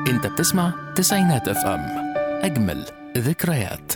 انت بتسمع تسعينات اف ام اجمل ذكريات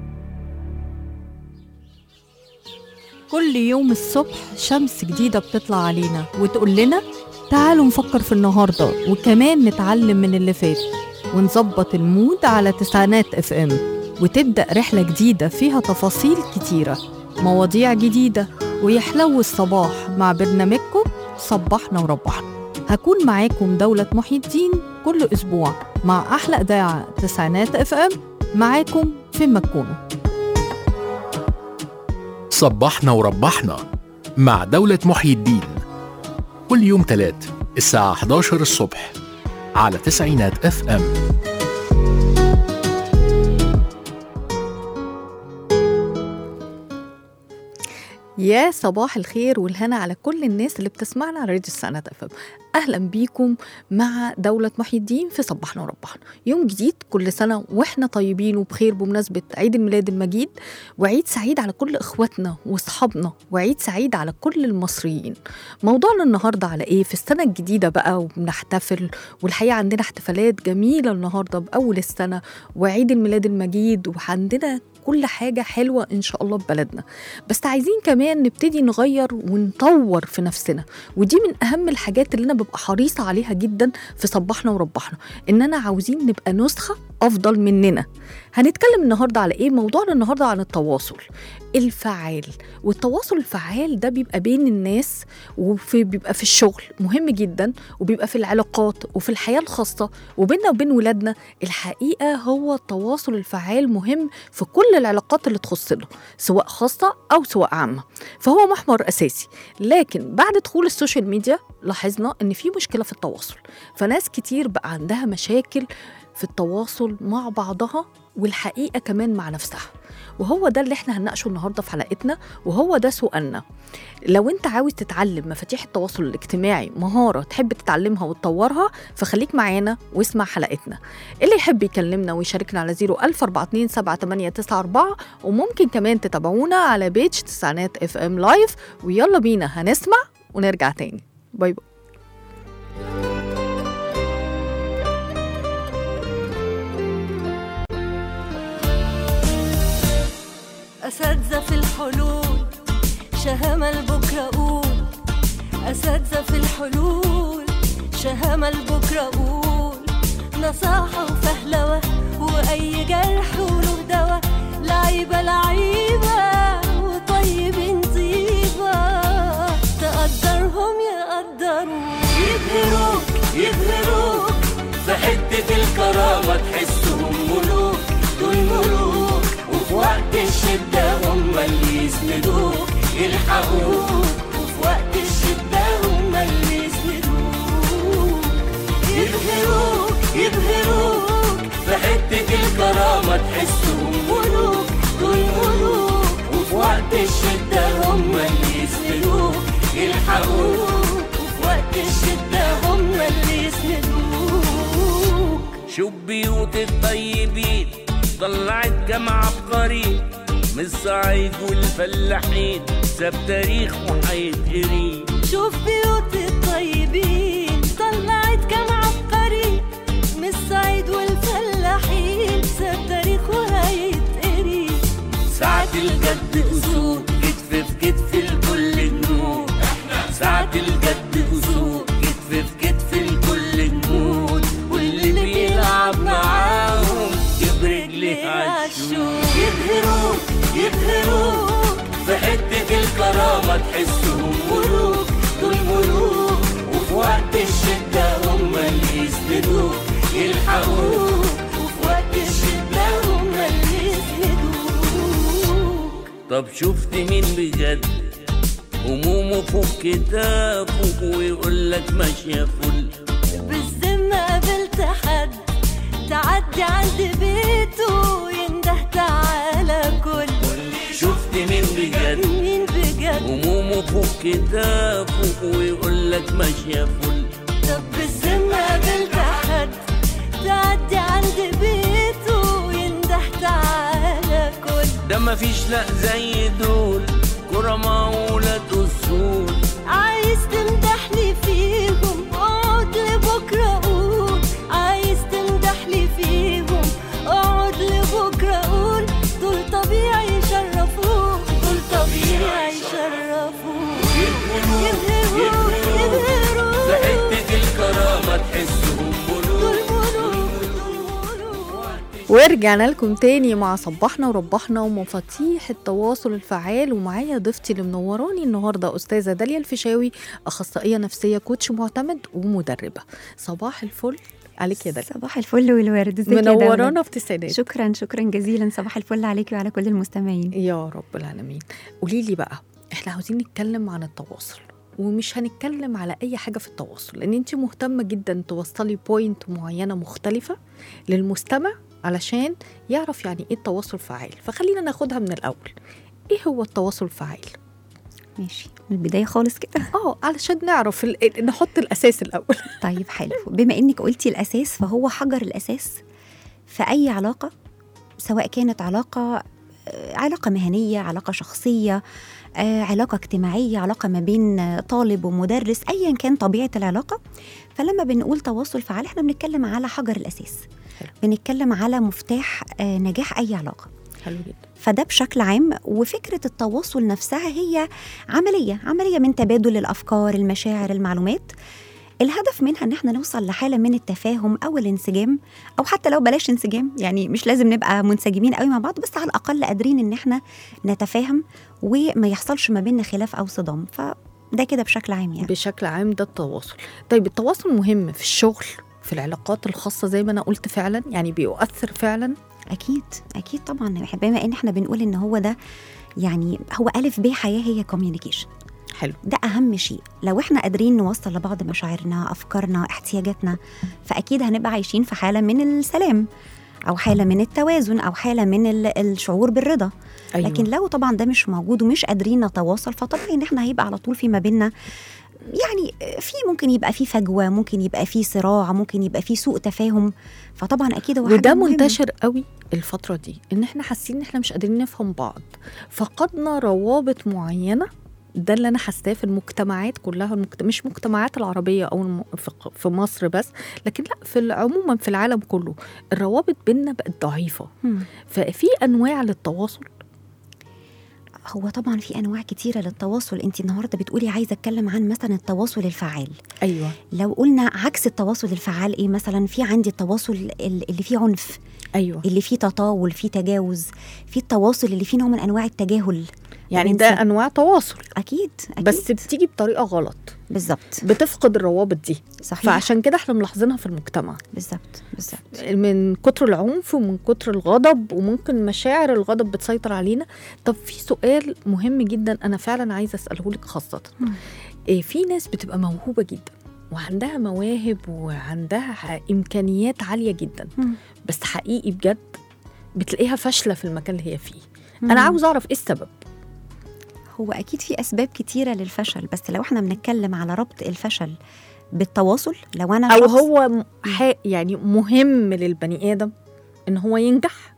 كل يوم الصبح شمس جديدة بتطلع علينا وتقول لنا تعالوا نفكر في النهاردة وكمان نتعلم من اللي فات ونظبط المود على تسعينات اف ام وتبدأ رحلة جديدة فيها تفاصيل كتيرة مواضيع جديدة ويحلو الصباح مع برنامجكم صبحنا وربحنا هكون معاكم دولة محي الدين كل أسبوع مع أحلى إذاعة تسعينات اف ام معاكم فين ما تكونوا صبحنا وربحنا مع دولة محيي الدين كل يوم تلات الساعة 11 الصبح على تسعينات اف ام يا صباح الخير والهنا على كل الناس اللي بتسمعنا على راديو السنة اف اهلا بيكم مع دولة محي الدين في صبحنا وربحنا يوم جديد كل سنة واحنا طيبين وبخير بمناسبة عيد الميلاد المجيد وعيد سعيد على كل اخواتنا واصحابنا وعيد سعيد على كل المصريين موضوعنا النهاردة على ايه في السنة الجديدة بقى وبنحتفل والحقيقة عندنا احتفالات جميلة النهاردة بأول السنة وعيد الميلاد المجيد وعندنا كل حاجة حلوة إن شاء الله في بلدنا بس عايزين كمان نبتدي نغير ونطور في نفسنا ودي من أهم الحاجات اللي أنا ببقى حريصة عليها جدا في صبحنا وربحنا إننا عاوزين نبقى نسخة أفضل مننا هنتكلم النهاردة على إيه؟ موضوعنا النهاردة عن التواصل الفعال والتواصل الفعال ده بيبقى بين الناس وفي بيبقى في الشغل مهم جدا وبيبقى في العلاقات وفي الحياة الخاصة وبيننا وبين ولادنا الحقيقة هو التواصل الفعال مهم في كل العلاقات اللي تخصنا سواء خاصة أو سواء عامة فهو محور أساسي لكن بعد دخول السوشيال ميديا لاحظنا إن في مشكلة في التواصل فناس كتير بقى عندها مشاكل في التواصل مع بعضها والحقيقة كمان مع نفسها وهو ده اللي احنا هنناقشه النهارده في حلقتنا وهو ده سؤالنا لو انت عاوز تتعلم مفاتيح التواصل الاجتماعي مهاره تحب تتعلمها وتطورها فخليك معانا واسمع حلقتنا اللي يحب يكلمنا ويشاركنا على 014278994 وممكن كمان تتابعونا على بيج تسعينات اف ام لايف ويلا بينا هنسمع ونرجع تاني باي باي أساتذة في الحلول شهامة لبكرة قول أساتذة في الحلول شهامة لبكرة قول نصاحة وفهلوة وأي جرح وله دوا لعيبة لعيبة وطيبين طيبة تقدرهم يقدروا يبهروك يبهروك في حتة الكرامة تحسهم ملوك دول ملوك وفي وقت الشدة هم اللي يسندوك يلحقوك وفي وقت الشدة هم اللي يسندوك يبهروك يبهروك في حتة الكرامة تحسهم ملوك دول ملوك وفي وقت الشدة هم اللي يسندوك يلحقوك وفي وقت الشدة هم اللي يسندوك شوف بيوت الطيبين طلعت كم عبقري من الصعيد والفلاحين ساب تاريخ وحيتقري شوف بيوت الطيبين طلعت كم عبقري من الصعيد والفلاحين ساب تاريخ وهيتقري ساعة الجد أسود كتف في كتف الكل جنود ساعة الجد أسود كتف في كتف الكل جنود واللي بيلعب معاهم جيب رجليه عالشوك يبهروك يبهروك في حتة الكرامة تحسهم ملوك دول ملوك وفي وقت الشدة هم اللي يسندوك يلحقوك وفي وقت الشدة هم اللي يسندوك طب شفت مين بجد همومه فوق كتافه ويقول لك ماشية فل بالذمة قابلت حد تعدي عند بيته ينده تعالى كل شفت مين بجد مين بجد همومه فوق كتافه ويقول لك ماشية فل طب بالذمة قابلت حد تعدي عند بيته ينده تعالى كل ده مفيش لا زي دول كرما ولاد الصول عايز تمدحني فيهم اقعد لبكرة قول عايز تمدحني ورجعنا لكم تاني مع صبحنا وربحنا ومفاتيح التواصل الفعال ومعايا ضيفتي اللي منوراني النهارده استاذه داليا الفيشاوي اخصائيه نفسيه كوتش معتمد ومدربه صباح الفل عليك يا داليا صباح الفل والورد ازيك يا دولة؟ منورانا في تسعينات شكرا شكرا جزيلا صباح الفل عليكي وعلى كل المستمعين يا رب العالمين قولي لي بقى احنا عاوزين نتكلم عن التواصل ومش هنتكلم على اي حاجه في التواصل لان انت مهتمه جدا توصلي بوينت معينه مختلفه للمستمع علشان يعرف يعني ايه التواصل الفعال فخلينا ناخدها من الاول ايه هو التواصل الفعال ماشي من البدايه خالص كده اه علشان نعرف ال- نحط الاساس الاول طيب حلو بما انك قلتي الاساس فهو حجر الاساس في اي علاقه سواء كانت علاقه آه، علاقه مهنيه علاقه شخصيه آه، علاقه اجتماعيه علاقه ما بين آه، طالب ومدرس ايا كان طبيعه العلاقه فلما بنقول تواصل فعال احنا بنتكلم على حجر الاساس حلو. بنتكلم على مفتاح آه، نجاح اي علاقه حلو جدا فده بشكل عام وفكرة التواصل نفسها هي عملية عملية من تبادل الأفكار المشاعر المعلومات الهدف منها ان احنا نوصل لحاله من التفاهم او الانسجام او حتى لو بلاش انسجام يعني مش لازم نبقى منسجمين قوي مع بعض بس على الاقل قادرين ان احنا نتفاهم وما يحصلش ما بيننا خلاف او صدام فده كده بشكل عام يعني بشكل عام ده التواصل طيب التواصل مهم في الشغل في العلاقات الخاصة زي ما أنا قلت فعلا يعني بيؤثر فعلا اكيد اكيد طبعا بما ان احنا بنقول ان هو ده يعني هو الف ب حياه هي كوميونيكيشن حلو ده اهم شيء لو احنا قادرين نوصل لبعض مشاعرنا افكارنا احتياجاتنا فاكيد هنبقى عايشين في حاله من السلام او حاله من التوازن او حاله من ال- الشعور بالرضا أيوة. لكن لو طبعا ده مش موجود ومش قادرين نتواصل فطبيعي ان احنا هيبقى على طول في ما بيننا يعني في ممكن يبقى في فجوه ممكن يبقى في صراع ممكن يبقى في سوء تفاهم فطبعا اكيد هو حاجة وده مهمة. منتشر قوي الفترة دي إن إحنا حاسين إن إحنا مش قادرين نفهم بعض فقدنا روابط معينة ده اللي أنا حاساه في المجتمعات كلها المجت... مش مجتمعات العربية أو الم... في... في مصر بس لكن لا في ال- عموما في العالم كله الروابط بينا بقت ضعيفة مم. ففي أنواع للتواصل هو طبعا في انواع كتيره للتواصل انت النهارده بتقولي عايزه اتكلم عن مثلا التواصل الفعال أيوة لو قلنا عكس التواصل الفعال ايه مثلا في عندي التواصل ال- اللي فيه عنف أيوة اللي فيه تطاول فيه تجاوز في التواصل اللي فيه نوع من انواع التجاهل يعني ده الإنسان- أنواع تواصل اكيد, أكيد. بس بتيجي بطريقة غلط بالظبط بتفقد الروابط دي صحيح فعشان كده احنا ملاحظينها في المجتمع بالظبط بالظبط من كتر العنف ومن كتر الغضب وممكن مشاعر الغضب بتسيطر علينا طب في سؤال مهم جدا انا فعلا عايزه اساله لك خاصه مم. إيه في ناس بتبقى موهوبه جدا وعندها مواهب وعندها ح- امكانيات عاليه جدا مم. بس حقيقي بجد بتلاقيها فاشله في المكان اللي هي فيه مم. انا عاوز اعرف ايه السبب هو اكيد في اسباب كتيره للفشل بس لو احنا بنتكلم على ربط الفشل بالتواصل لو انا او شخص هو م- ح- يعني مهم للبني ادم ان هو ينجح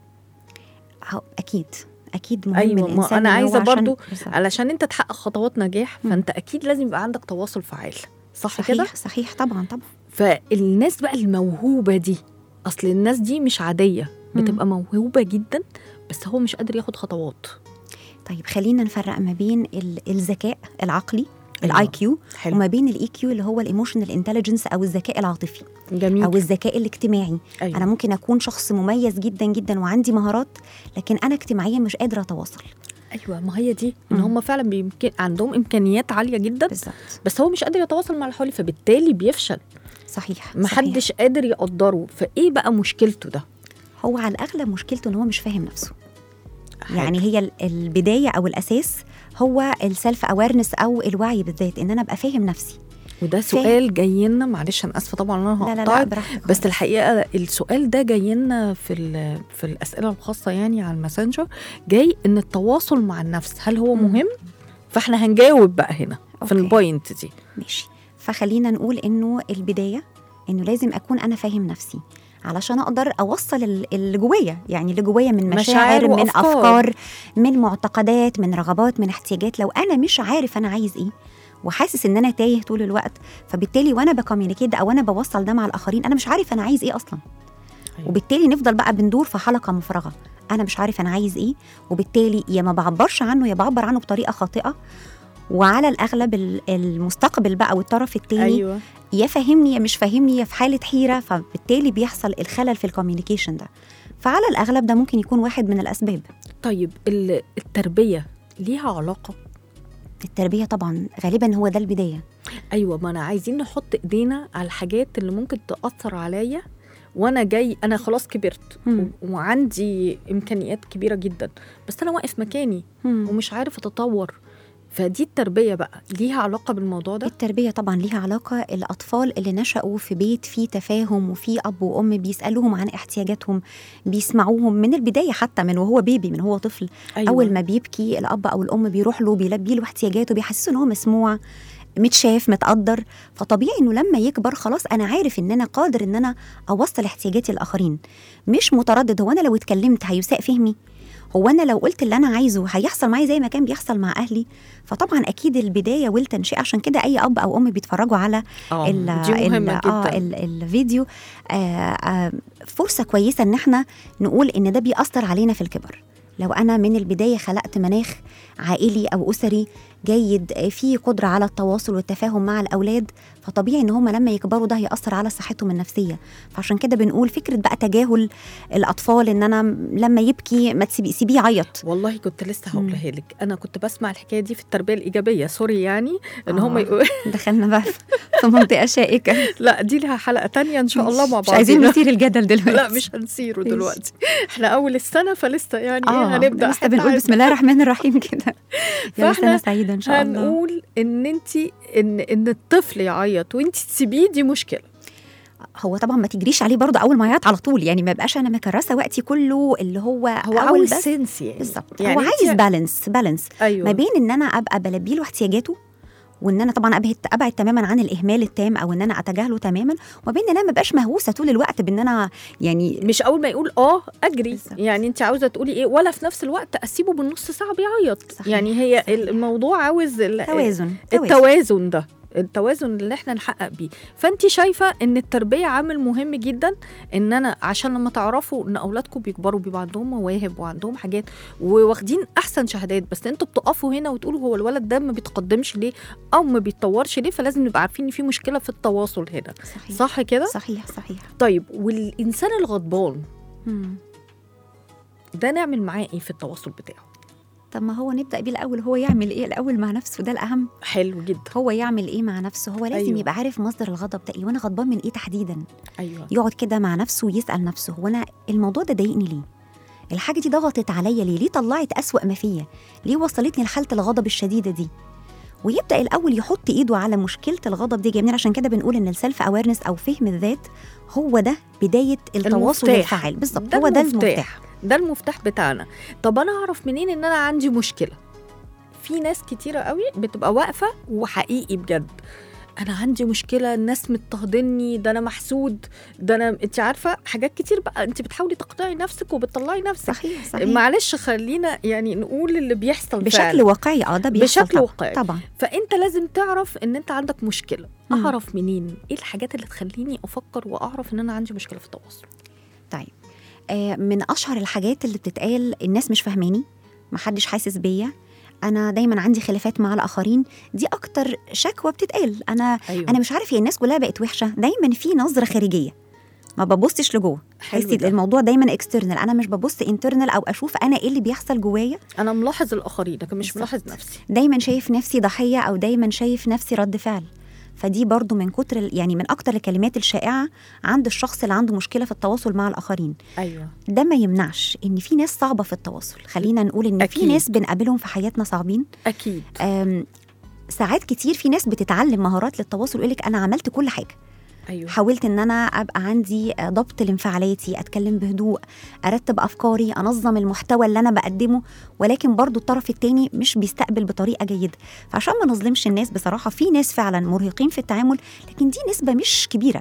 هو اكيد اكيد مهم أيوة، ما الانسان أنا إن هو عايزة عشان- برضو بالظبط. علشان انت تحقق خطوات نجاح مم. فانت اكيد لازم يبقى عندك تواصل فعال صح كده صحيح صحيح طبعا طبعا فالناس بقى الموهوبه دي اصل الناس دي مش عاديه مم. بتبقى موهوبه جدا بس هو مش قادر ياخد خطوات طيب خلينا نفرق ما بين ال- الذكاء العقلي أيوة. الاي كيو حلو وما بين الاي كيو اللي هو الايموشنال انتليجنس او الذكاء العاطفي جميل او الذكاء الاجتماعي أيوة. انا ممكن اكون شخص مميز جدا جدا وعندي مهارات لكن انا اجتماعيا مش قادره اتواصل ايوه ما هي دي ان مم. هم فعلا بيمكن عندهم امكانيات عاليه جدا بالظبط بس هو مش قادر يتواصل مع اللي حواليه فبالتالي بيفشل صحيح صحيح. محدش قادر يقدره فايه بقى مشكلته ده هو على الاغلب مشكلته ان هو مش فاهم نفسه يعني هي ال- البدايه او الاساس هو السيلف اويرنس او الوعي بالذات ان انا ابقى فاهم نفسي وده فاهم. سؤال جاي لنا معلش انا اسفه طبعا انا لا لا لا هقطعك براحتك بس الحقيقه السؤال ده جاي لنا في ال- في الاسئله الخاصه يعني على الماسنجر جاي ان التواصل مع النفس هل هو مم. مهم فاحنا هنجاوب بقى هنا في أوكي. البوينت دي ماشي فخلينا نقول انه البدايه انه لازم اكون انا فاهم نفسي علشان اقدر اوصل ال- اللي جوايا يعني اللي جوايا من مشاعر مشاعر من وأفكار. افكار من معتقدات من رغبات من احتياجات لو انا مش عارف انا عايز ايه وحاسس ان انا تايه طول الوقت فبالتالي وانا بكوميونيكيت ده او انا بوصل ده مع الاخرين انا مش عارف انا عايز ايه اصلا أيوة. وبالتالي نفضل بقى بندور في حلقه مفرغه انا مش عارف انا عايز ايه وبالتالي يا ما بعبرش عنه يا بعبر عنه بطريقه خاطئه وعلى الاغلب ال- المستقبل بقى والطرف التاني ايوه يا فاهمني يا مش فاهمني يا في حاله حيره فبالتالي بيحصل الخلل في الكوميونيكيشن ده فعلى الاغلب ده ممكن يكون واحد من الاسباب طيب ال- التربيه ليها علاقه التربيه طبعا غالبا هو ده البدايه ايوه ما انا عايزين نحط ايدينا على الحاجات اللي ممكن تاثر عليا وانا جاي انا خلاص كبرت مم. و- وعندي امكانيات كبيره جدا بس انا واقف مكاني مم. ومش عارف اتطور فدي التربيه بقى ليها علاقه بالموضوع ده التربية طبعا ليها علاقة الأطفال اللي نشأوا في بيت فيه تفاهم وفيه أب وأم بيسألوهم عن احتياجاتهم بيسمعوهم من البداية حتى من وهو بيبي من هو طفل أيوة. أول ما بيبكي الأب أو الأم بيروح له بيلبي له احتياجاته بيحسسه إن هو مسموع متشاف متقدر فطبيعي انه لما يكبر خلاص انا عارف ان انا قادر ان انا اوصل احتياجاتي للاخرين مش متردد هو انا لو اتكلمت هيساء فهمي هو انا لو قلت اللي انا عايزه هيحصل معايا زي ما كان بيحصل مع اهلي فطبعا اكيد البدايه والتنشئه عشان كده اي اب او ام بيتفرجوا على آه، ال دي مهمه ال جدا آه ال الفيديو آه آه فرصه كويسه ان احنا نقول ان ده بيأثر علينا في الكبر لو انا من البدايه خلقت مناخ عائلي او اسري جيد آه، فيه قدره على التواصل والتفاهم مع الاولاد فطبيعي ان هم لما يكبروا ده هيأثر على صحتهم النفسيه فعشان كده بنقول فكره بقى تجاهل الاطفال ان انا لما يبكي ما تسيبيه سيبيه يعيط والله كنت لسه هقولها لك انا كنت بسمع الحكايه دي في التربيه الايجابيه سوري يعني ان هم آه. يقول دخلنا بقى في منطقه شائكه لا دي لها حلقه تانية ان شاء الله مع مش عايزين بعض نثير الجدل دلوقتي لا مش هنسيره ماشي. دلوقتي احنا اول السنه فلسه يعني ايه اه هنبدا لسه حتة بنقول عادي. بسم الله الرحمن الرحيم كده يلا فإحنا سنه سعيده ان شاء الله هنقول ان انت ان ان الطفل يعيط وانت تسيبيه دي مشكله هو طبعا ما تجريش عليه برضه اول ما يعيط على طول يعني ما يبقاش انا مكرسه وقتي كله اللي هو هو أول عاوز بس سنس يعني بالظبط يعني هو أنت- عايز بالانس بالانس ايوه ما بين ان انا ابقى بلبي له احتياجاته وان انا طبعا ابعد ابعد تماما عن الاهمال التام او ان انا اتجاهله تماما وبين ان انا ما بقاش مهووسه طول الوقت بان انا يعني مش اول ما يقول اه اجري بالظبط. يعني انت عاوزه تقولي ايه ولا في نفس الوقت اسيبه بالنص ساعه بيعيط صحيح، يعني هي صحيح. الموضوع عاوز ال- توازن توازن التوازن ده التوازن اللي احنا نحقق بيه فانت شايفه ان التربيه عامل مهم جدا ان انا عشان لما تعرفوا ان اولادكم بيكبروا بيبقى عندهم مواهب وعندهم حاجات وواخدين احسن شهادات بس انتوا بتقفوا هنا وتقولوا هو الولد ده ما بيتقدمش ليه او ما بيتطورش ليه فلازم نبقى عارفين ان في مشكله في التواصل هنا صحيح صح كده صحيح صحيح طيب والانسان الغضبان مم. ده نعمل معاه ايه في التواصل بتاعه طب ما هو نبدا بيه الاول هو يعمل ايه الاول مع نفسه ده الاهم حلو جدا هو يعمل ايه مع نفسه هو لازم أيوة. أيوه. يبقى عارف مصدر الغضب ده ايه وانا غضبان من ايه تحديدا ايوه يقعد كده مع نفسه ويسال نفسه هو انا الموضوع ده ضايقني ليه الحاجه دي ضغطت عليا ليه ليه طلعت اسوا ما فيا ليه وصلتني لحاله الغضب الشديده دي ويبدا الاول يحط ايده على مشكله الغضب دي جميل عشان كده بنقول ان السيلف اويرنس او فهم الذات هو ده بدايه التواصل المفتاح. الفعال بالظبط ده هو ده المفتاح. المفتاح ده المفتاح بتاعنا طب انا اعرف منين ان انا عندي مشكله في ناس كتيره قوي بتبقى واقفه وحقيقي بجد انا عندي مشكله الناس مضطهدني ده انا محسود ده انا انت عارفه حاجات كتير بقى انت بتحاولي تقنعي نفسك وبتطلعي نفسك صحيح صحيح معلش خلينا يعني نقول اللي بيحصل بشكل فعلا. واقعي اه ده بيحصل بشكل طبعا. واقعي. طبعا فانت لازم تعرف ان انت عندك مشكله مم. اعرف منين ايه الحاجات اللي تخليني افكر واعرف ان انا عندي مشكله في التواصل طيب آه، من اشهر الحاجات اللي بتتقال الناس مش فاهماني محدش حاسس بيا انا دايما عندي خلافات مع الاخرين دي اكتر شكوى بتتقال انا ايوه انا مش عارف هي الناس كلها بقت وحشه دايما في نظره خارجيه ما ببصش لجوه حلو حسي ده. الموضوع دايما اكسترنال انا مش ببص انترنال او اشوف انا ايه اللي بيحصل جوايا انا ملاحظ الاخرين لكن مش بالظبط. ملاحظ نفسي دايما شايف نفسي ضحيه او دايما شايف نفسي رد فعل فدي برضو من كتر ال- يعني من اكتر الكلمات الشائعه عند الشخص اللي عنده مشكله في التواصل مع الاخرين ايوه ده ما يمنعش ان في ناس صعبه في التواصل خلينا نقول ان أكيد. في ناس بنقابلهم في حياتنا صعبين اكيد أم، ساعات كتير في ناس بتتعلم مهارات للتواصل ويقول لك انا عملت كل حاجه ايوه حاولت ان انا ابقى عندي آه، ضبط لانفعالاتي اتكلم بهدوء ارتب افكاري انظم المحتوى اللي انا بقدمه ولكن برضو الطرف التاني مش بيستقبل بطريقه جيده فعشان ما نظلمش الناس بصراحه في ناس فعلا مرهقين في التعامل لكن دي نسبه مش كبيره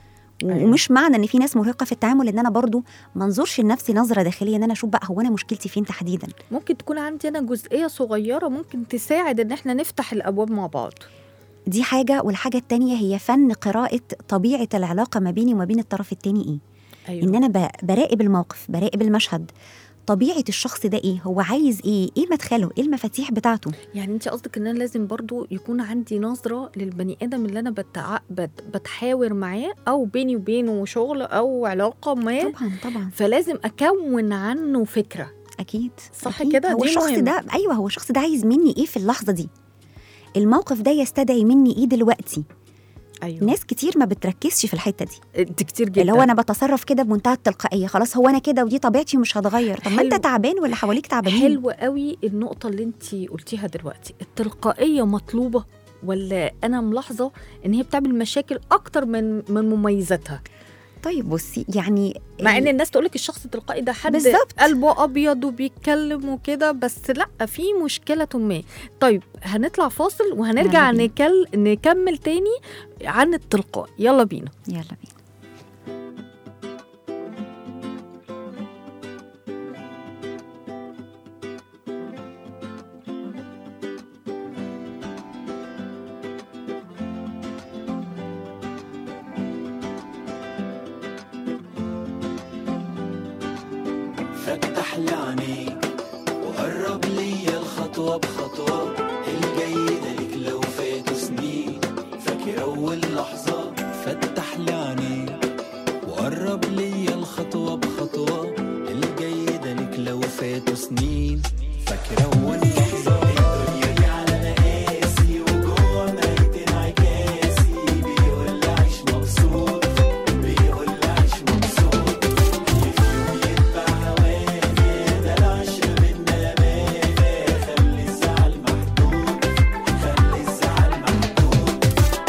و- أيوة. ومش معنى ان في ناس مرهقه في التعامل ان انا برضو ما انظرش لنفسي نظره داخليه ان انا اشوف بقى هو انا مشكلتي فين تحديدا ممكن تكون عندي انا جزئيه صغيره ممكن تساعد ان احنا نفتح الابواب مع بعض دي حاجه والحاجه التانيه هي فن قراءه طبيعه العلاقه ما بيني وما بين الطرف التاني ايه ايوه ان انا ب- براقب الموقف براقب المشهد طبيعه الشخص ده ايه هو عايز ايه ايه مدخله ايه المفاتيح بتاعته يعني انت قصدك ان انا لازم برضو يكون عندي نظره للبني ادم اللي انا بتع... بت... بتحاور معاه او بيني وبينه شغل او علاقه ما طبعا طبعا فلازم اكون عنه فكره اكيد صح أكيد. كده؟ هو دي الشخص مهمة. ده ايوه هو الشخص ده عايز مني ايه في اللحظه دي الموقف ده يستدعي مني ايه دلوقتي ايوه ناس كتير ما بتركزش في الحته دي انت كتير جدا اللي هو انا بتصرف كده بمنتهى التلقائيه خلاص هو انا كده ودي طبيعتي ومش هتغير طب ما انت حلو. تعبان واللي حواليك تعبانين حلو قوي النقطه اللي انت قلتيها دلوقتي التلقائيه مطلوبه ولا انا ملاحظه ان هي بتعمل مشاكل اكتر من من مميزاتها طيب بصي يعني مع ان الناس تقولك الشخص التلقائي ده حد بالظبط. قلبه ابيض وبيتكلم وكده بس لا في مشكله ما طيب هنطلع فاصل وهنرجع يلا بينا. نكل... نكمل تاني عن التلقاء يلا بينا يلا بينا فتح لي عينيك وقرب ليا الخطوة بخطوة الجاية لك لو فاتوا سنين فاكر أول لحظة فتح لي عينيك وقرب ليا الخطوة بخطوة الجاية لك لو فاتوا سنين فاكر أول لحظة الدنيا دي على مقاسي وجوه ميت انعكاسي بيقول لي عيش مبسوط بيقول لي عيش مبسوط يتبع هوانا ده العشرة بينا أمانة خلي الزعل محدود خلي الزعل محدود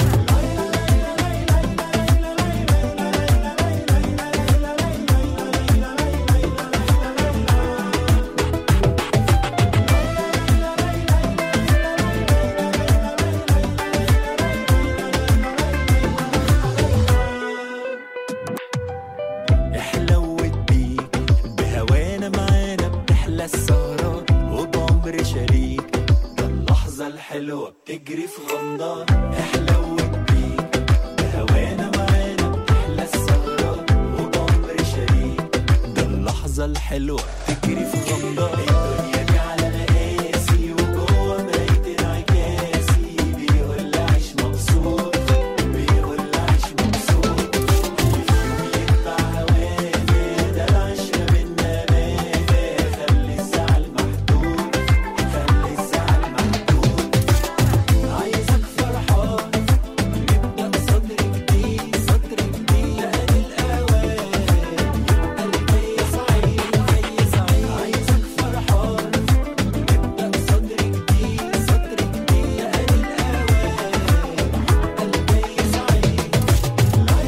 احلوت بيك بهوانا معانا بتحلى السهرة وبعمر شريك ده اللحظة الحلوة بتجري في غمضة احلوت بيك بهوانا معانا بتحلى السهرة وبعمر شريك ده اللحظة الحلوة بتجري في غمضة الدنيا دي على مقاسي وجوه ميت انعكاسي بيقول لي عيش مبسوط بيقول لي عيش مبسوط يتبع هوانا ده العشرة بينا أمانة خلي الزعل محدود خلي الزعل محدود عايزك فرحان نبدأ سطر جديد سطر جديد لأن الأوان يبقى الجاي سعيد جاي سعيد عايزك فرحان نبدأ سطر جديد سطر جديد لأن الأوان يبقى الجاي سعيد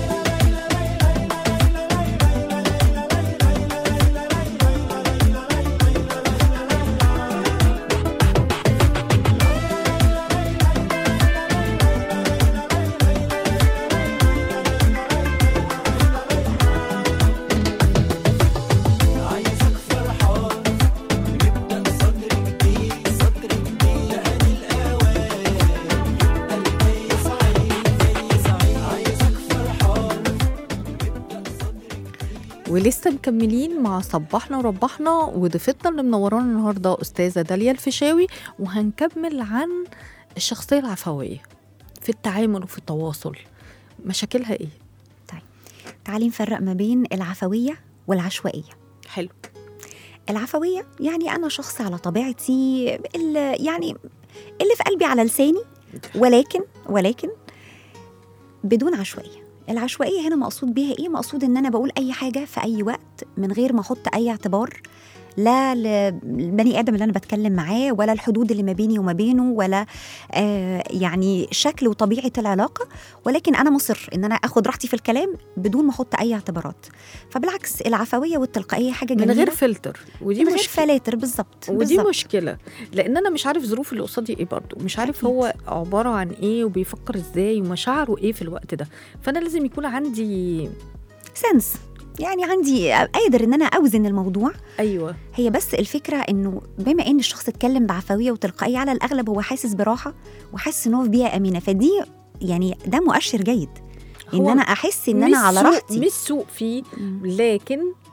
عايزك فرحان نبدأ سطر جديد سطر جديد لأن الأوان يبقى الجاي سعيد جاي سعيد عايزك فرحان نبدأ سطر ولسه مكملين مع صباحنا وربحنا وضيفتنا اللي منورانا النهارده استاذه داليا الفيشاوي وهنكمل عن الشخصيه العفويه في التعامل وفي التواصل مشاكلها ايه تعالي نفرق ما بين العفويه والعشوائيه حلو العفويه يعني انا شخص على طبيعتي اللي يعني اللي في قلبي على لساني ولكن ولكن بدون عشوائيه العشوائيه هنا مقصود بيها ايه مقصود ان انا بقول اي حاجه في اي وقت من غير ما احط اي اعتبار لا للبني ادم اللي انا بتكلم معاه ولا الحدود اللي ما بيني وما بينه ولا آه يعني شكل وطبيعه العلاقه ولكن انا مصر ان انا اخد راحتي في الكلام بدون ما احط اي اعتبارات فبالعكس العفويه والتلقائيه حاجه من جميله غير فلتر ودي من غير مشكله فلاتر بالظبط ودي بالظبط. مشكله لان انا مش عارف ظروف اللي قصادي ايه برضو مش عارف أكيد. هو عباره عن ايه وبيفكر ازاي ومشاعره ايه في الوقت ده فانا لازم يكون عندي سنس يعني عندي قادر ان انا اوزن الموضوع ايوه هي بس الفكره انه بما ان الشخص اتكلم بعفويه وتلقائيه على الاغلب هو حاسس براحه وحاسس ان هو في بيئه امنه فدي يعني ده مؤشر جيد ان هو انا احس ان مش انا على سوء- راحتي مش سوء فيه مم. لكن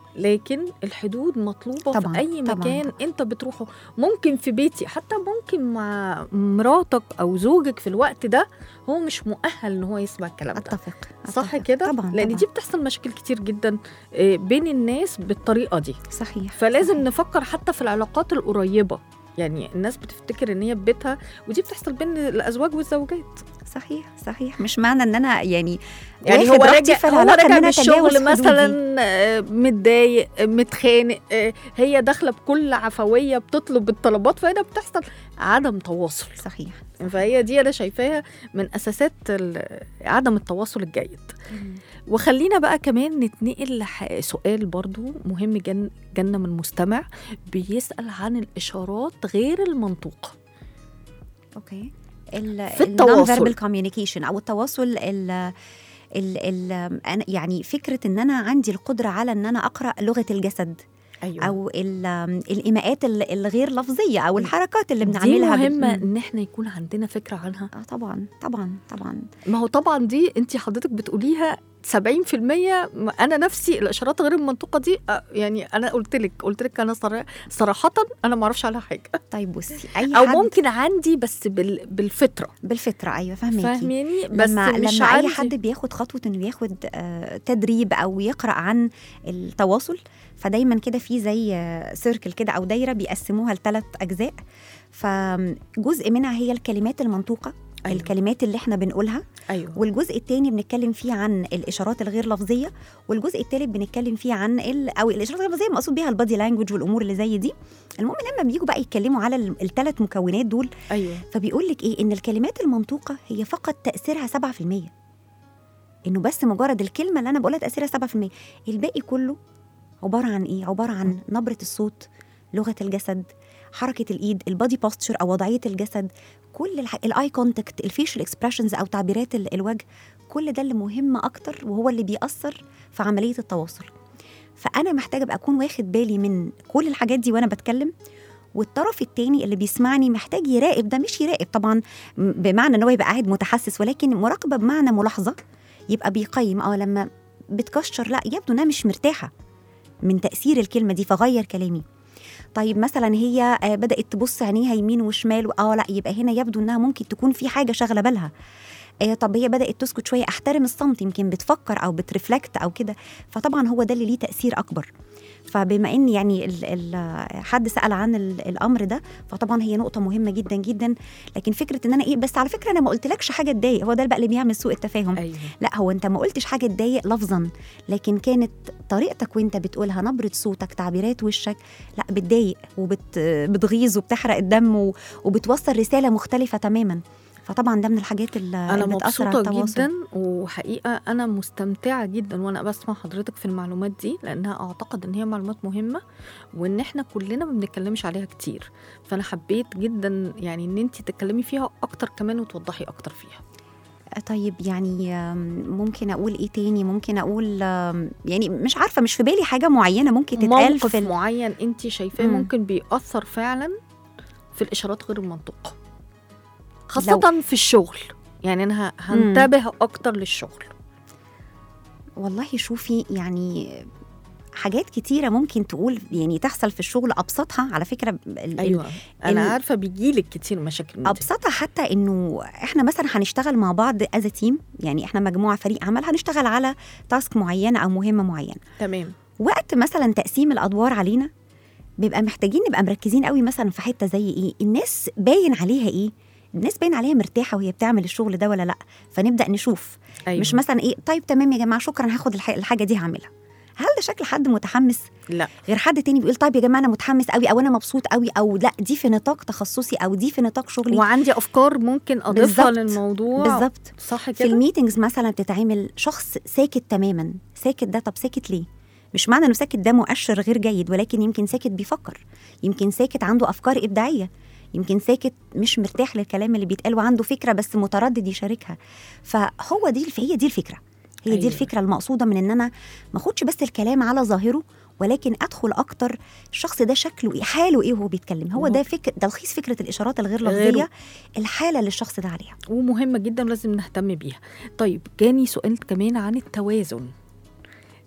لكن الحدود مطلوبه طبعاً، في اي طبعاً. مكان انت بتروحه ممكن في بيتي حتى ممكن مع مراتك او زوجك في الوقت ده هو مش مؤهل ان هو يسمع الكلام ده اتفق صح أتفق. كده طبعا لان طبعاً. دي بتحصل مشاكل كتير جدا آه، بين الناس بالطريقه دي صحيح فلازم صحيح. نفكر حتى في العلاقات القريبه يعني الناس بتفتكر ان هي في بيتها ودي بتحصل بين الازواج والزوجات صحيح صحيح مش معنى ان انا يعني يعني واخد هو راحتي راجع في هو العلاقة إن راجع أنا من أتجاوز الشغل حدودي. مثلا آه، متضايق آه، متخانق آه، هي داخله بكل عفويه بتطلب الطلبات فهنا بتحصل عدم تواصل صحيح فهي دي انا شايفاها من اساسات ال- عدم التواصل الجيد وخلينا بقى كمان نتنقل لسؤال برضو مهم جن جنة من مستمع بيسأل عن الإشارات غير المنطوقة اوكي ال في التواصل. فيربال كوميونيكيشن او التواصل ال ال ال أنا- يعني فكره ان انا عندي القدره على ان انا اقرا لغه الجسد أيوة او ال- الايماءات ال- الغير لفظيه او الحركات اللي دي بنعملها بال- مهمة مم. إن إحنا يكون عندنا فكرة عنها اه طبعا طبعا طبعا ما هو طبعا دي أنت حضرتك بتقوليها 70% م- انا نفسي الاشارات غير المنطوقه دي آه، يعني انا قلت لك قلت لك انا صرا- صراحه انا ما اعرفش عنها حاجه طيب بصي اي او حد ممكن عندي بس بال... بالفطره بالفطره ايوه فاهماكي فاهماني بس لما مش لما عندي اي حد بياخد خطوه انه ياخد آه، تدريب او يقرا عن التواصل فدايما كده في زي سيركل كده او دايره بيقسموها لثلاث اجزاء فجزء منها هي الكلمات المنطوقه أيوة. أيوة. الكلمات اللي احنا بنقولها ايوه والجزء الثاني بنتكلم فيه عن الاشارات الغير لفظيه والجزء الثالث بنتكلم فيه عن ال... او الاشارات الغير لفظيه مقصود بيها البادي لانجوج والامور اللي زي دي المهم لما بييجوا بقى يتكلموا على الثلاث مكونات دول ايوه فبيقول لك ايه ان الكلمات المنطوقه هي فقط تاثيرها 7% انه بس مجرد الكلمه اللي انا بقولها تاثيرها 7% الباقي كله عباره عن ايه عباره عن نبره الصوت لغه الجسد حركه الايد البادي بوستشر او وضعيه الجسد كل الح... الاي كونتاكت الفيشل اكسبريشنز او تعبيرات ال- الوجه كل ده اللي مهم اكتر وهو اللي بيأثر في عمليه التواصل فانا محتاجه ابقى اكون واخد بالي من كل الحاجات دي وانا بتكلم والطرف التاني اللي بيسمعني محتاج يراقب ده مش يراقب طبعا م- بمعنى ان هو يبقى قاعد متحسس ولكن مراقبه بمعنى ملاحظه يبقى بيقيم اه لما بتكشر لا يبدو انها مش مرتاحه من تاثير الكلمه دي فغير كلامي طيب مثلا هي آه، بدات تبص عينيها يمين وشمال اه لا يبقى هنا يبدو انها ممكن تكون في حاجه شاغله بالها آه طب هي بدات تسكت شويه احترم الصمت يمكن بتفكر او بترفلكت او كده فطبعا هو ده اللي ليه تاثير اكبر فبما ان يعني ال ال حد سال عن ال الامر ده فطبعا هي نقطه مهمه جدا جدا لكن فكره ان انا ايه بس على فكره انا ما قلتلكش حاجه تضايق هو ده بقى اللي بيعمل سوء التفاهم ايوه لا هو انت ما قلتش حاجه تضايق لفظا لكن كانت طريقتك وانت بتقولها نبره صوتك تعبيرات وشك لا بتضايق وبتغيظ وبتحرق الدم و- وبتوصل رساله مختلفه تماما فطبعا ده من الحاجات اللي انا اللي بتاثر على مبسوطه التواصل جدا وحقيقه انا مستمتعه جدا وانا بسمع حضرتك في المعلومات دي لانها اعتقد ان هي معلومات مهمه وان احنا كلنا ما بنتكلمش عليها كتير فانا حبيت جدا يعني ان انت تتكلمي فيها اكتر كمان وتوضحي اكتر فيها طيب يعني آم، ممكن اقول ايه تاني ممكن اقول آم، يعني مش عارفه مش في بالي حاجه معينه ممكن تتقال موقف في ال- معين انت شايفاه مم. ممكن بيأثر فعلا في الاشارات غير المنطوقه خاصه في الشغل يعني انا ه- هنتبه اكتر للشغل والله شوفي يعني حاجات كتيرة ممكن تقول يعني تحصل في الشغل أبسطها على فكرة ال- ال- ايوه انا ال- عارفه بيجيلك كتير مشاكل من دي. ابسطها حتى انه احنا مثلا هنشتغل مع بعض از تيم يعني احنا مجموعه فريق عمل هنشتغل على تاسك معينه او مهمه معينه تمام وقت مثلا تقسيم الادوار علينا بيبقى محتاجين نبقى مركزين قوي مثلا في حته زي ايه الناس باين عليها ايه الناس باين عليها مرتاحه وهي بتعمل الشغل ده ولا لا فنبدا نشوف أيوة. مش مثلا ايه طيب تمام يا جماعه شكرا هاخد الح- الحاجه دي هعملها هل ده شكل حد متحمس لا غير حد تاني بيقول طيب يا جماعه انا متحمس قوي او انا مبسوط قوي او لا دي في نطاق تخصصي او دي في نطاق شغلي وعندي افكار ممكن اضيفها بالظبط. للموضوع بالظبط صح في كده الميتنجز مثلا بتتعمل شخص ساكت تماما ساكت ده طب ساكت ليه مش معنى انه ساكت ده مؤشر غير جيد ولكن يمكن ساكت بيفكر يمكن ساكت عنده افكار ابداعيه يمكن ساكت مش مرتاح للكلام اللي بيتقال وعنده فكره بس متردد يشاركها فهو دي هي دي الفكره هي أيوة. دي الفكره المقصوده من ان انا ما اخدش بس الكلام على ظاهره ولكن ادخل اكتر الشخص ده شكله ايه حاله ايه وهو بيتكلم هو ده فكر تلخيص فكره الاشارات الغير غيره. لفظيه الحاله اللي الشخص ده عليها ومهمه جدا ولازم نهتم بيها طيب جاني سؤال كمان عن التوازن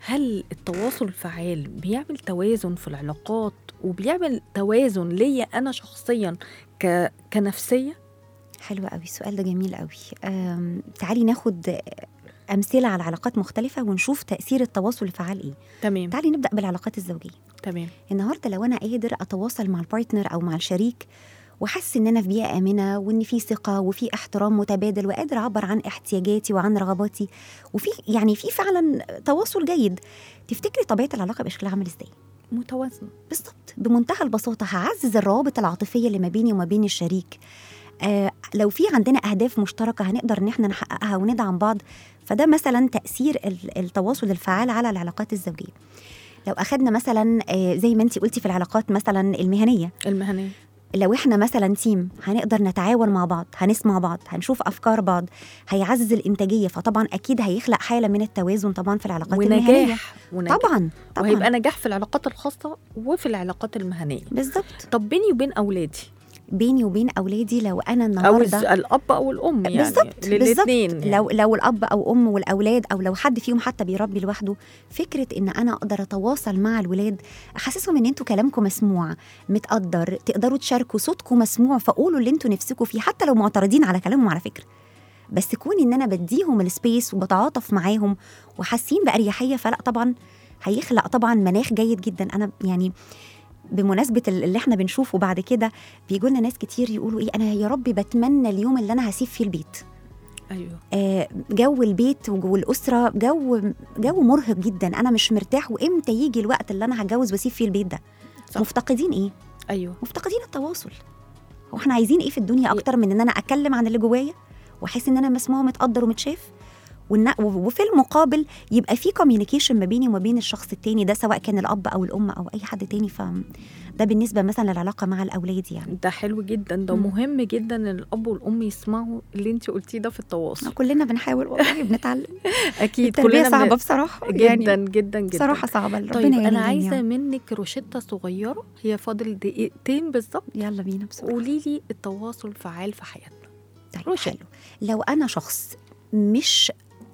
هل التواصل الفعال بيعمل توازن في العلاقات وبيعمل توازن ليا انا شخصيا ك... كنفسيه حلو قوي السؤال ده جميل قوي أم، تعالي ناخد امثله على علاقات مختلفه ونشوف تاثير التواصل الفعال ايه تمام تعالي نبدا بالعلاقات الزوجيه تمام النهارده لو انا قادر اتواصل مع البارتنر او مع الشريك وحاسس ان انا في بيئه امنه وان في ثقه وفي احترام متبادل وقادر اعبر عن احتياجاتي وعن رغباتي وفي يعني في فعلا تواصل جيد تفتكري طبيعه العلاقه يبقى شكلها عامل ازاي متوازنه بالظبط بمنتهى البساطه هعزز الروابط العاطفيه اللي ما بيني وما بين الشريك آه لو في عندنا اهداف مشتركه هنقدر ان احنا نحققها وندعم بعض فده مثلا تاثير ال- التواصل الفعال على العلاقات الزوجيه لو اخدنا مثلا آه زي ما انت قلتي في العلاقات مثلا المهنيه المهنيه لو احنا مثلا تيم هنقدر نتعاون مع بعض هنسمع بعض هنشوف افكار بعض هيعزز الانتاجيه فطبعا اكيد هيخلق حاله من التوازن طبعا في العلاقات المهنيه ونجاح ونجاح طبعا طبعا وهيبقى نجاح في العلاقات الخاصه وفي العلاقات المهنيه بالظبط طب بيني وبين اولادي بيني وبين اولادي لو انا او النهارده الز- الاب او الام يعني بالظبط بالظبط للاثنين يعني. لو لو الاب او ام والاولاد او لو حد فيهم حتى بيربي لوحده فكره ان انا اقدر اتواصل مع الولاد احسسهم ان انتوا كلامكم مسموع متقدر تقدروا تشاركوا صوتكم مسموع فقولوا اللي انتوا نفسكم فيه حتى لو معترضين على كلامهم على فكره بس كون ان انا بديهم السبيس وبتعاطف معاهم وحاسين باريحيه فلا طبعا هيخلق طبعا مناخ جيد جدا انا يعني بمناسبه ال- اللي احنا بنشوفه بعد كده بيجوا لنا ناس كتير يقولوا ايه انا يا ربي بتمنى اليوم اللي انا هسيب فيه البيت ايوه آه، جو البيت وجو الاسره جو جو مرهق جدا انا مش مرتاح وامتى يجي الوقت اللي انا هتجوز واسيب فيه البيت ده صح. مفتقدين ايه ايوه مفتقدين التواصل هو احنا عايزين ايه في الدنيا اكتر من ان انا اتكلم عن اللي جوايا واحس ان انا مسموع ومتقدر ومتشاف والن- وفي المقابل يبقى في كوميونيكيشن ما بيني وما بين الشخص التاني ده سواء كان الاب او الام او اي حد تاني فده بالنسبه مثلا للعلاقه مع الاولاد يعني ده حلو جدا ده مم. مهم جدا ان الاب والام يسمعوا اللي انت قلتيه ده في التواصل كلنا بنحاول والله بنتعلم اكيد التربيه كلنا صعبه بن- بصراحه جدا يعني جدا جدا بصراحه صعبه ربنا طيب يعين انا عايزه الجميع. منك روشته صغيره هي فاضل دقيقتين بالظبط يلا بينا بسرعه قولي لي التواصل الفعال في حياتنا طيب روشن. حلو لو انا شخص مش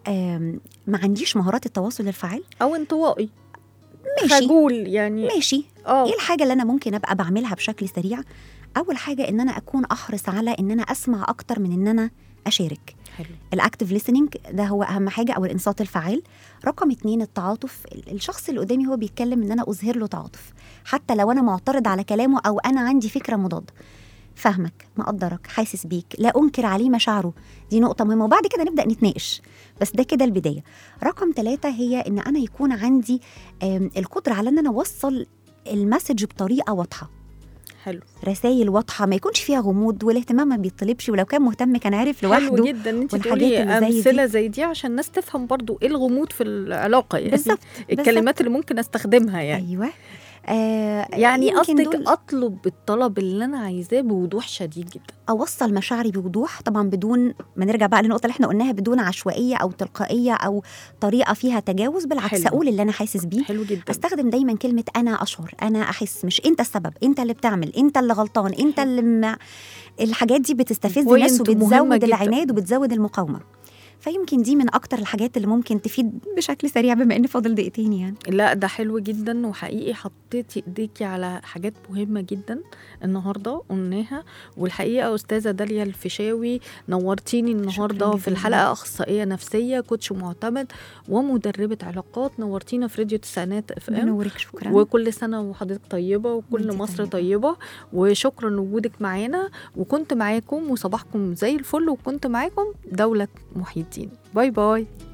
آم، ما عنديش مهارات التواصل الفعال او انطوائي ماشي خجول يعني ماشي اه ايه الحاجه اللي انا ممكن ابقى بعملها بشكل سريع اول حاجه ان انا اكون احرص على ان انا اسمع اكتر من ان انا اشارك حلو الاكتف ليسننج ده هو اهم حاجه او الانصات الفعال رقم اتنين التعاطف ال- الشخص اللي قدامي هو بيتكلم ان انا اظهر له تعاطف حتى لو انا معترض على كلامه او انا عندي فكره مضاده فاهمك مقدرك حاسس بيك لا انكر عليه مشاعره دي نقطه مهمه وبعد كده نبدا نتناقش بس ده كده البدايه رقم ثلاثة هي ان انا يكون عندي آم، القدره على ان انا اوصل المسج بطريقه واضحه حلو رسائل واضحه ما يكونش فيها غموض والاهتمام ما بيطلبش ولو كان مهتم كان عارف حلو لوحده جدا ان انت والحاجات تقولي اللي زي دي. امثله زي دي عشان الناس تفهم برضو ايه الغموض في العلاقه يعني بالظبط الكلمات اللي ممكن استخدمها يعني ايوه آه يعني يمكن قصدك دول اطلب الطلب اللي انا عايزاه بوضوح شديد جدا اوصل مشاعري بوضوح طبعا بدون ما نرجع بقى للنقطه اللي احنا قلناها بدون عشوائيه او تلقائيه او طريقه فيها تجاوز بالعكس حلو. اقول اللي انا حاسس بيه حلو جدا استخدم دايما كلمه انا اشعر انا احس مش انت السبب انت اللي بتعمل انت اللي غلطان انت اللي م... الحاجات دي بتستفز الناس Point مهمة وبتزود جدا. العناد وبتزود المقاومه فيمكن دي من اكتر الحاجات اللي ممكن تفيد بشكل سريع بما ان فاضل دقيقتين يعني لا ده حلو جدا وحقيقي حطيتي ايديكي على حاجات مهمه جدا النهارده قلناها والحقيقه استاذه داليا الفيشاوي نورتيني النهارده في جزيلا. الحلقه اخصائيه نفسيه كوتش معتمد ومدربه علاقات نورتينا في راديو تسعينات اف ام بنورك شكرا وكل سنه وحضرتك طيبه وكل وانتي مصر طيبة. طيبه وشكرا لوجودك معانا وكنت معاكم وصباحكم زي الفل وكنت معاكم دوله محي الدين باي باي